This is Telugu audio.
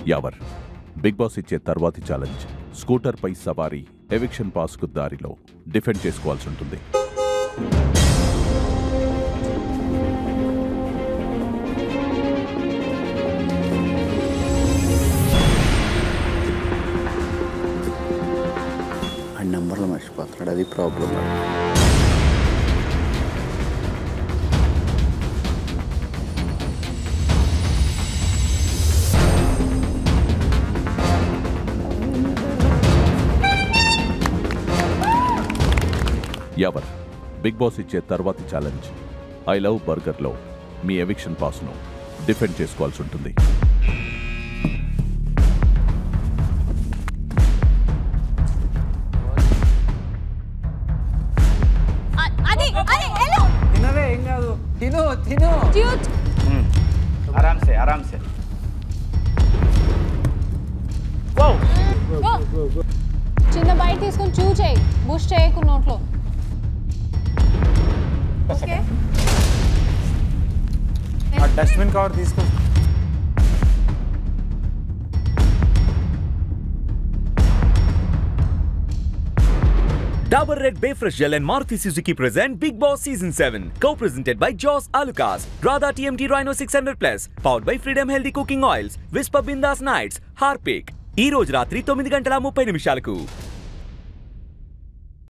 యావర్ బిగ్ బాస్ ఇచ్చే తర్వాతి ఛాలెంజ్ స్కూటర్ పై సవారీ ఎవిక్షన్ పాస్కు దారిలో డిఫెండ్ చేసుకోవాల్సి ఉంటుంది ఆ నెంబర్లు మర్చిపోతున్నాడు అది ప్రాబ్లం యావర్ బిగ్ బాస్ ఇచ్చే తర్వాతి ఛాలెంజ్ ఐ లవ్ బర్గర్లో మీ ఎవిక్షన్ పాస్ను డిఫెండ్ చేసుకోవాల్సి ఉంటుంది అ- అది అది వెళ్ళు తినవే ఏం కాదు తిను తిను డ్యూట్ आराम से आराम से గో చిన్న బయట తీసుకొని చూ చేయి బూస్ట్ చేయకు నోట్లో ఓకే ఆ డస్ట్బిన్ కవర్ తీసుకో Dabur Red Bayfresh Gel and Maruti Suzuki present Big Boss Season 7. Co-presented by Joss Alucas, Radha TMT Rhino 600 Plus, powered by Freedom Healthy Cooking Oils, Whisper Bindas Nights, Harpic. ఈ రోజు రాత్రి తొమ్మిది గంటల ముప్పై నిమిషాలకు